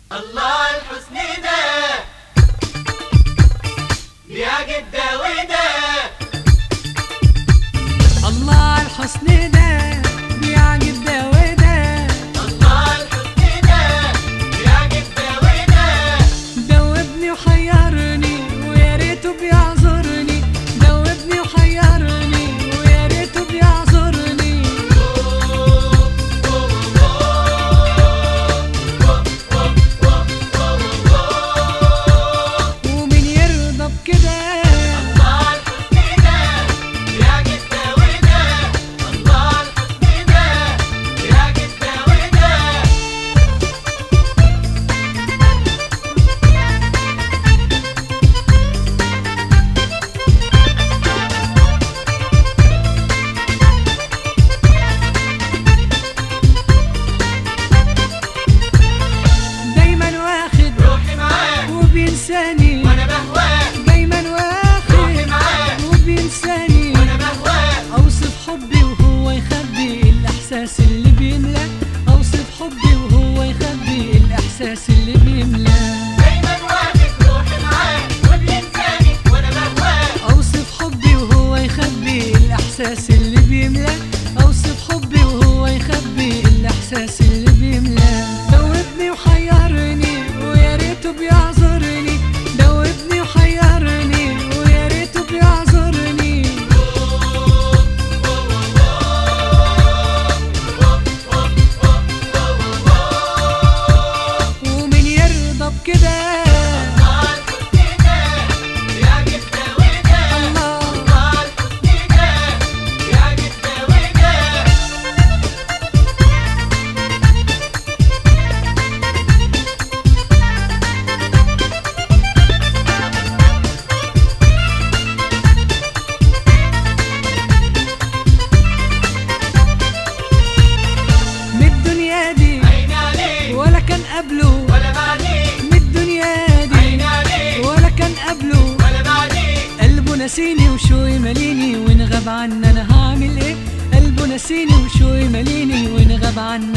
الله الحسن ده يا جدة وده الله الحسن ده بيعجب ده وده الله الحسن ده يا جدة وده دوبني وحيرني ويا ريته بيعذرني دوبني وحيرني ويا ريته بيعذرني ومين يرضى بكده الله الحسن ده يا جدة وده الله الحسن ده يا جدة وده دايما واخد روحي معاك وبينساني وانا بهواك دايما روحي واخد معاك وبينساني وانا بهواك اوصف حبي وهو يخبي الاحساس اللي بيملى اوصف حبي وهو يخبي الاحساس اللي بيملى دايما واخد روحي معاك وبينساني وانا بهواك اوصف حبي وهو يخبي الاحساس اللي بيملى اوصف حبي وهو يخبي الاحساس اللي بيملى دوبني وحيرني ويا ريته بيعذرني دوبني وحيرني ويا ريته بيعذرني ومين يرضى بكده الله الحسن ده يا جدة وده الله الله الحسن ده يا جدة وده من الدنيا دي عيني عليك ولا كان قبله ولا بعديك من الدنيا دي عيني عليك ولا كان قبله ولا بعديك قلبه نسيني وشوي ماليني وان غاب عني انا هعمل ايه قلبه نسيني وشوي ماليني وان غاب عني